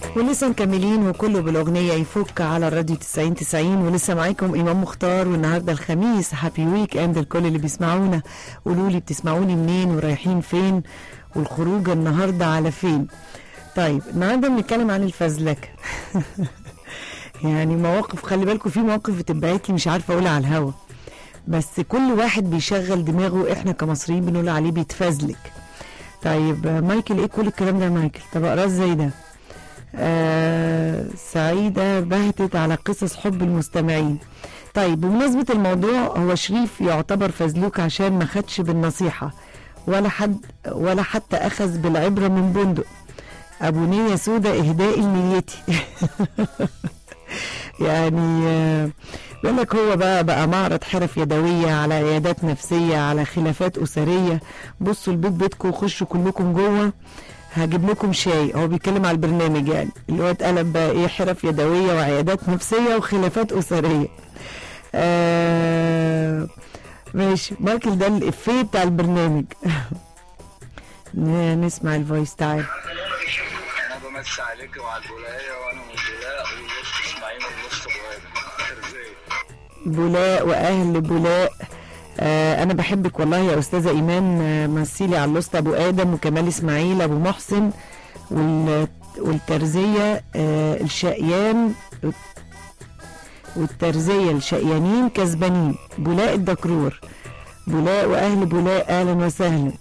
ولسه مكملين وكله بالاغنيه يفك على الراديو 90 90 ولسه معاكم امام مختار والنهارده الخميس هابي ويك اند الكل اللي بيسمعونا قولوا لي بتسمعوني منين ورايحين فين والخروج النهارده على فين طيب النهارده بنتكلم عن الفزلكه يعني مواقف خلي بالكم في مواقف بتبعت لي مش عارفه اقولها على الهوا بس كل واحد بيشغل دماغه احنا كمصريين بنقول عليه بيتفزلك طيب مايكل ايه كل الكلام ده يا مايكل طب اقراه ازاي ده آه سعيدة بهتت على قصص حب المستمعين طيب بمناسبة الموضوع هو شريف يعتبر فزلوك عشان ما خدش بالنصيحة ولا حد ولا حتى أخذ بالعبرة من بندق أبو نية سودة إهداء لنيتي يعني آه بيقول لك هو بقى بقى معرض حرف يدوية على عيادات نفسية على خلافات أسرية بصوا البيت بيتكم خشوا كلكم جوه هجيب لكم شاي هو بيتكلم على البرنامج يعني اللي هو اتقلب بقى ايه حرف يدويه وعيادات نفسيه وخلافات اسريه آه ماشي مايكل ده الافيه بتاع البرنامج نسمع الفويس تعال انا بمسي عليك وعلى الولايه وانا من الولاء والوسط اسماعيل والوسط ابو بولاء واهل بولاء آه انا بحبك والله يا استاذه ايمان آه مثيلي على الوسط ابو ادم وكمال اسماعيل ابو محسن وال والترزيه آه الشقيان والترزيه الشقيانين كسبانين بولاء الدكرور بولاء واهل بولاء اهلا وسهلا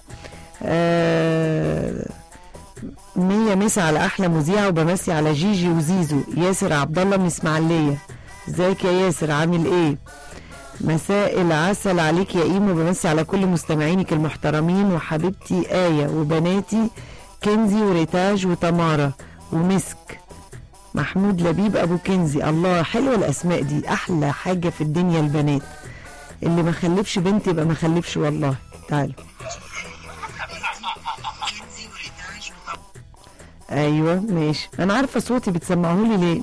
آه مية مسا على احلى مذيعه وبمسي على جيجي وزيزو ياسر عبد الله من اسماعيليه ازيك يا ياسر عامل ايه مساء العسل عليك يا ايمو بمسي على كل مستمعينك المحترمين وحبيبتي آية وبناتي كنزي وريتاج وتمارا ومسك محمود لبيب ابو كنزي الله حلوه الاسماء دي احلى حاجه في الدنيا البنات اللي ما خلفش بنت يبقى ما خلفش والله تعالوا ايوه ماشي انا عارفه صوتي بتسمعهولي ليه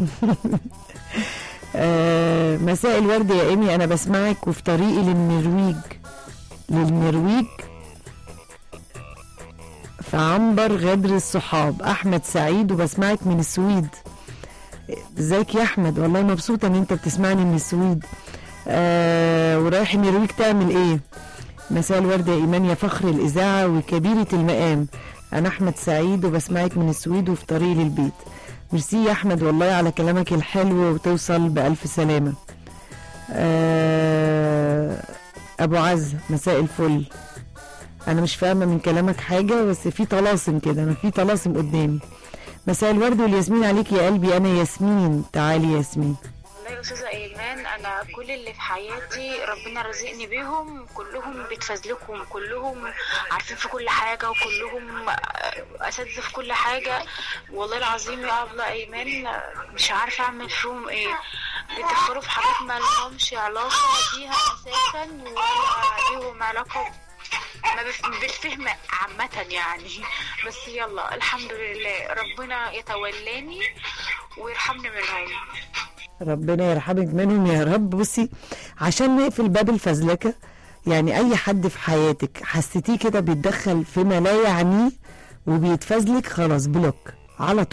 آه مساء الورد يا ايمي انا بسمعك وفي طريقي للنرويج للنرويج في عنبر غدر الصحاب احمد سعيد وبسمعك من السويد ازيك يا احمد والله مبسوطه ان انت بتسمعني من السويد آه ورايح النرويج تعمل ايه مساء الورد يا ايمان يا فخر الاذاعه وكبيره المقام انا احمد سعيد وبسمعك من السويد وفي طريقي للبيت ميرسي يا احمد والله على كلامك الحلو وتوصل بالف سلامه أه ابو عزه مساء الفل انا مش فاهمه من كلامك حاجه بس في طلاسم كده انا في طلاسم قدامي مساء الورد والياسمين عليك يا قلبي انا ياسمين تعالي ياسمين والله يا استاذه ايمان انا كل اللي في حياتي ربنا رزقني بيهم كلهم بيتفزلكم كلهم عارفين في كل حاجه وكلهم اساتذه في كل حاجه والله العظيم يا ابله ايمان مش عارفه اعمل فيهم ايه بيدخلوا في حاجات ما لهمش علاقه بيها اساسا ولا ليهم علاقه ما بالفهم عامة يعني بس يلا الحمد لله ربنا يتولاني ويرحمني منهم ربنا يرحمك منهم يا رب بصي عشان نقفل باب الفزلكه يعني اي حد في حياتك حسيتيه كده بيتدخل فيما لا يعنيه وبيتفزلك خلاص بلوك على طول